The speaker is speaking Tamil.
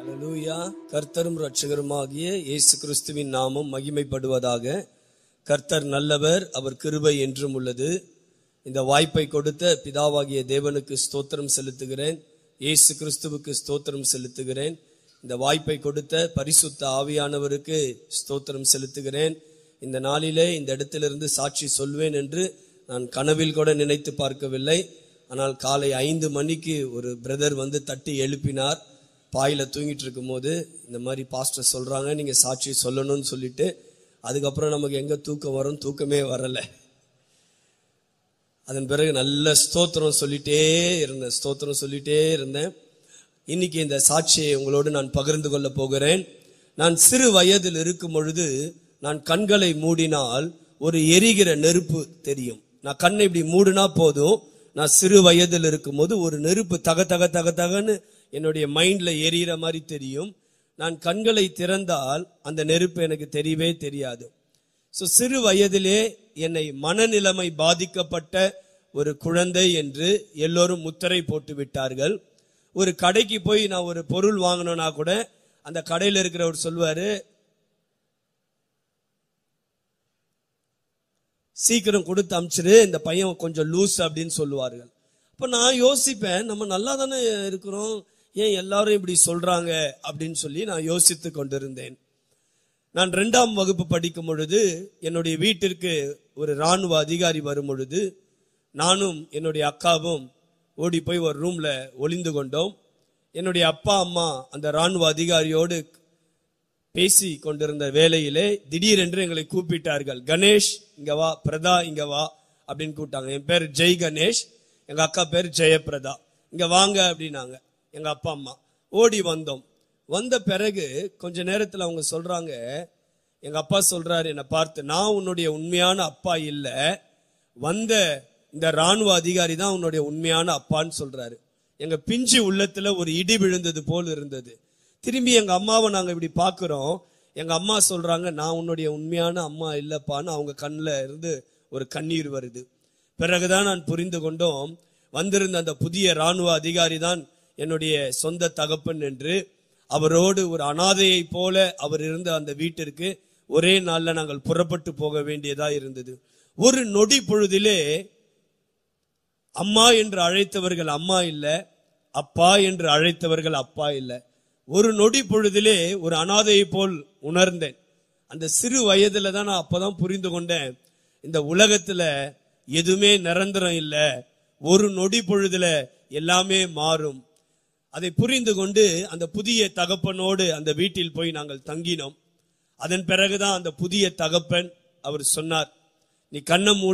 ஹalleluya கர்த்தரும் ரட்சகருமாகிய இயேசு கிறிஸ்துவின் நாமம் மகிமைப்படுவதாக கர்த்தர் நல்லவர் அவர் கிருபை என்றும் உள்ளது இந்த வாய்ப்பை கொடுத்த பிதாவாகிய தேவனுக்கு ஸ்தோத்திரம் செலுத்துகிறேன் இயேசு கிறிஸ்துவுக்கு ஸ்தோத்திரம் செலுத்துகிறேன் இந்த வாய்ப்பை கொடுத்த பரிசுத்த ஆவியானவருக்கு ஸ்தோத்திரம் செலுத்துகிறேன் இந்த நாளிலே இந்த இடத்திலிருந்து சாட்சி சொல்வேன் என்று நான் கனவில் கூட நினைத்து பார்க்கவில்லை ஆனால் காலை ஐந்து மணிக்கு ஒரு பிரதர் வந்து தட்டி எழுப்பினார் பாயில தூங்கிட்டு இருக்கும்போது இந்த மாதிரி பாஸ்டர் சொல்றாங்க நீங்க சாட்சி சொல்லணும்னு சொல்லிட்டு அதுக்கப்புறம் நமக்கு எங்க தூக்கம் வரும் தூக்கமே வரல அதன் பிறகு நல்ல ஸ்தோத்திரம் சொல்லிட்டே இருந்தேன் ஸ்தோத்திரம் சொல்லிட்டே இருந்தேன் இன்னைக்கு இந்த சாட்சியை உங்களோடு நான் பகிர்ந்து கொள்ள போகிறேன் நான் சிறு வயதில் இருக்கும் பொழுது நான் கண்களை மூடினால் ஒரு எரிகிற நெருப்பு தெரியும் நான் கண்ணை இப்படி மூடினா போதும் நான் சிறு வயதில் இருக்கும்போது ஒரு நெருப்பு தக தக தக தகன்னு என்னுடைய மைண்ட்ல எரியிற மாதிரி தெரியும் நான் கண்களை திறந்தால் அந்த நெருப்பு எனக்கு தெரியவே தெரியாது ஸோ சிறு வயதிலே என்னை மனநிலைமை பாதிக்கப்பட்ட ஒரு குழந்தை என்று எல்லோரும் முத்திரை போட்டு விட்டார்கள் ஒரு கடைக்கு போய் நான் ஒரு பொருள் வாங்கணும்னா கூட அந்த கடையில் இருக்கிறவர் சொல்வாரு சீக்கிரம் கொடுத்து அமிச்சிரு இந்த பையன் கொஞ்சம் லூஸ் அப்படின்னு சொல்லுவார்கள் அப்ப நான் யோசிப்பேன் நம்ம நல்லா தானே இருக்கிறோம் ஏன் எல்லாரும் இப்படி சொல்றாங்க அப்படின்னு சொல்லி நான் யோசித்து கொண்டிருந்தேன் நான் ரெண்டாம் வகுப்பு படிக்கும் பொழுது என்னுடைய வீட்டிற்கு ஒரு ராணுவ அதிகாரி வரும் பொழுது நானும் என்னுடைய அக்காவும் ஓடி போய் ஒரு ரூம்ல ஒளிந்து கொண்டோம் என்னுடைய அப்பா அம்மா அந்த ராணுவ அதிகாரியோடு பேசி கொண்டிருந்த வேளையிலே திடீரென்று எங்களை கூப்பிட்டார்கள் கணேஷ் இங்க வா பிரதா இங்க வா அப்படின்னு கூப்பிட்டாங்க என் பேர் ஜெய் கணேஷ் எங்க அக்கா பேர் ஜெயபிரதா இங்க வாங்க அப்படின்னாங்க எங்க அப்பா அம்மா ஓடி வந்தோம் வந்த பிறகு கொஞ்ச நேரத்துல அவங்க சொல்றாங்க எங்க அப்பா சொல்றாரு என்னை பார்த்து நான் உன்னுடைய உண்மையான அப்பா இல்ல வந்த இந்த ராணுவ அதிகாரி தான் உன்னுடைய உண்மையான அப்பான்னு சொல்றாரு எங்க பிஞ்சு உள்ளத்துல ஒரு இடி விழுந்தது போல் இருந்தது திரும்பி எங்க அம்மாவை நாங்க இப்படி பாக்குறோம் எங்க அம்மா சொல்றாங்க நான் உன்னுடைய உண்மையான அம்மா இல்லப்பான்னு அவங்க கண்ணுல இருந்து ஒரு கண்ணீர் வருது பிறகுதான் நான் புரிந்து கொண்டோம் வந்திருந்த அந்த புதிய ராணுவ அதிகாரி தான் என்னுடைய சொந்த தகப்பன் என்று அவரோடு ஒரு அனாதையை போல அவர் இருந்த அந்த வீட்டிற்கு ஒரே நாள்ல நாங்கள் புறப்பட்டு போக வேண்டியதா இருந்தது ஒரு நொடி பொழுதிலே அம்மா என்று அழைத்தவர்கள் அம்மா இல்ல அப்பா என்று அழைத்தவர்கள் அப்பா இல்ல ஒரு நொடி பொழுதிலே ஒரு அனாதையை போல் உணர்ந்தேன் அந்த சிறு வயதுல தான் நான் அப்பதான் புரிந்து கொண்டேன் இந்த உலகத்துல எதுவுமே நிரந்தரம் இல்ல ஒரு நொடி பொழுதுல எல்லாமே மாறும் அதை புரிந்து கொண்டு அந்த புதிய தகப்பனோடு அந்த வீட்டில் போய் நாங்கள் தங்கினோம் அதன் பிறகுதான் அந்த புதிய தகப்பன் அவர் சொன்னார் நீ கண்ணை மூடு